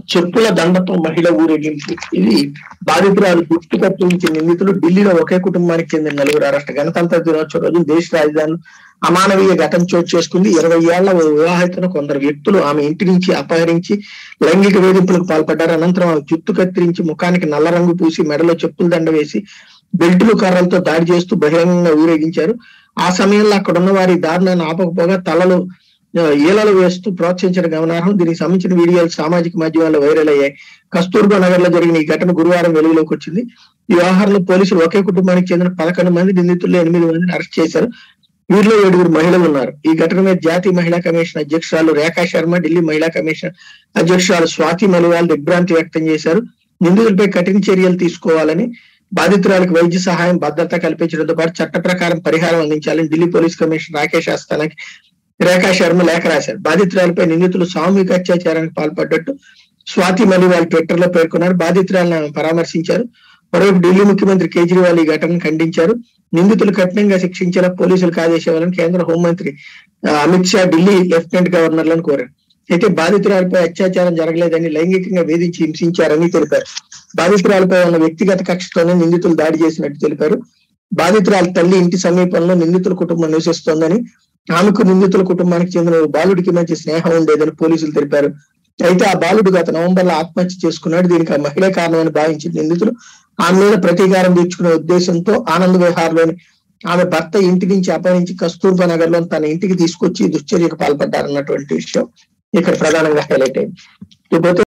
చెప్పుల దండతో మహిళ ఊరేగింపు ఇది బాధితురాలు గుర్తు కత్తిరించి నిందితులు ఢిల్లీలో ఒకే కుటుంబానికి చెందిన నలుగురు అరెస్ట్ గణతంత్ర దినోత్సవం రోజు దేశ రాజధానిలో అమానవీయ ఘటన చోటు చేసుకుంది ఇరవై ఏళ్ల ఓ వివాహితను కొందరు వ్యక్తులు ఆమె ఇంటి నుంచి అపహరించి లైంగిక వేధింపులకు పాల్పడ్డారు అనంతరం ఆమె జుట్టు కత్తిరించి ముఖానికి నల్ల రంగు పూసి మెడలో చెప్పుల దండ వేసి బెల్టులు కర్రలతో దాడి చేస్తూ బహిరంగంగా ఊరేగించారు ఆ సమయంలో అక్కడ ఉన్న వారి దారుణాన్ని ఆపకపోగా తలలు ఆ, ఈలలు వేస్తూ ప్రోత్సహించడం గమనార్హం దీనికి సంబంధించిన వీడియోలు సామాజిక మాధ్యమాల్లో వైరల్ అయ్యాయి కస్తూర్బా నగర్ లో జరిగిన ఈ ఘటన గురువారం వెలుగులోకి వచ్చింది ఈ వ్యవహారంలో పోలీసులు ఒకే కుటుంబానికి చెందిన పదకొండు మంది నిందితుల్లో ఎనిమిది మందిని అరెస్ట్ చేశారు వీరిలో ఏడుగురు మహిళలు ఉన్నారు ఈ ఘటన మీద జాతీయ మహిళా కమిషన్ అధ్యక్షురాలు రేఖా శర్మ ఢిల్లీ మహిళా కమిషన్ అధ్యక్షురాలు స్వాతి మలివాల్ దిగ్భ్రాంతి వ్యక్తం చేశారు నిందితులపై కఠిన చర్యలు తీసుకోవాలని బాధితురాలకు వైద్య సహాయం భద్రత కల్పించడంతో పాటు చట్ట ప్రకారం పరిహారం అందించాలని ఢిల్లీ పోలీస్ కమిషనర్ రాకేష్ ఆస్థానాకి రేఖా శర్మ లేఖ రాశారు బాధితురాలపై నిందితులు సామూహిక అత్యాచారానికి పాల్పడ్డట్టు స్వాతి మలివాల్ ట్విట్టర్ లో పేర్కొన్నారు బాధితురాలను ఆమె పరామర్శించారు మరోవైపు ఢిల్లీ ముఖ్యమంత్రి కేజ్రీవాల్ ఈ ఘటనను ఖండించారు నిందితులు కఠినంగా శిక్షించేలా పోలీసులకు ఆదేశించాలని కేంద్ర హోంమంత్రి ఆ, అమిత్ షా ఢిల్లీ లెఫ్టినెంట్ గవర్నర్లను కోరారు అయితే బాధితురాలపై అత్యాచారం జరగలేదని లైంగికంగా వేధించి హింసించారని తెలిపారు బాధితురాలపై ఉన్న వ్యక్తిగత కక్షతోనే నిందితులు దాడి చేసినట్టు తెలిపారు బాధితురాల తల్లి ఇంటి సమీపంలో నిందితుల కుటుంబం నివసిస్తోందని ఆమెకు నిందితుల కుటుంబానికి చెందిన ఓ బాలుడికి మధ్య స్నేహం ఉండేదని పోలీసులు తెలిపారు అయితే ఆ బాలుడు గత నవంబర్ లో ఆత్మహత్య చేసుకున్నాడు దీనికి ఆ మహిళే కారణమని భావించిన నిందితులు ఆమె మీద ప్రతీకారం తీర్చుకునే ఉద్దేశంతో ఆనంద్ విహార్లోని ఆమె భర్త ఇంటి నుంచి అపహరించి కస్తూర్బా నగర్ లో తన ఇంటికి తీసుకొచ్చి ఈ దుశ్చర్యకు పాల్పడ్డారన్నటువంటి విషయం ఇక్కడ ప్రధానంగా హైలైట్ అయింది ఇకపోతే